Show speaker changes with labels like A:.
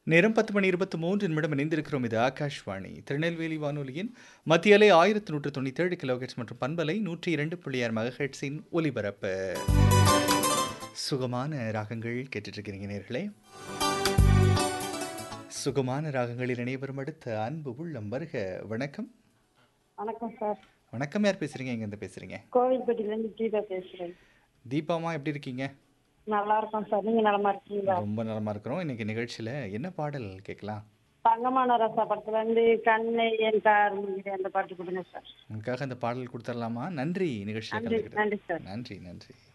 A: நேரம் பத்து மணி இருபத்தி மூன்று நிமிடம் இணைந்திருக்கிறோம் இது ஆகாஷ்வாணி திருநெல்வேலி வானொலியின் மத்திய அலை ஆயிரத்தி நூற்று தொண்ணூற்றி ஏழு கிலோஹெட்ஸ் மற்றும் பண்பலை நூற்றி இரண்டு புள்ளி ஆறு மெகஹெட்ஸின் ஒலிபரப்பு சுகமான ராகங்கள் கேட்டுட்டு இருக்கிறீங்க நேர்களே சுகமான ராகங்களில் இணைவரும் அடுத்த அன்பு உள்ளம் வருக வணக்கம்
B: வணக்கம் சார்
A: வணக்கம் யார் பேசுறீங்க எங்கேருந்து பேசுறீங்க
B: கோவில்பட்டியிலேருந்து கீதா பேசுகிறேன்
A: தீபாமா எப்படி இருக்கீங்க
B: நல்லா இருக்கோம் சார் நீங்கள் நலமா இருக்கீங்களா
A: ரொம்ப நலமா இருக்கிறோம் இன்னைக்கு நிகழ்ச்சியில என்ன பாடல் கேட்கலாம்
B: தங்கமான ரசா படத்துலேருந்து கண்ணை என் கார் முடியுது அந்த பாட்டு கொடுங்க சார்
A: உங்களுக்காக அந்த பாடல் கொடுத்துடலாமா நன்றி நிகழ்ச்சியில்
B: நன்றி
A: கலந்துக்கிட்டு
B: நன்றி சார்
A: நன்றி நன்றி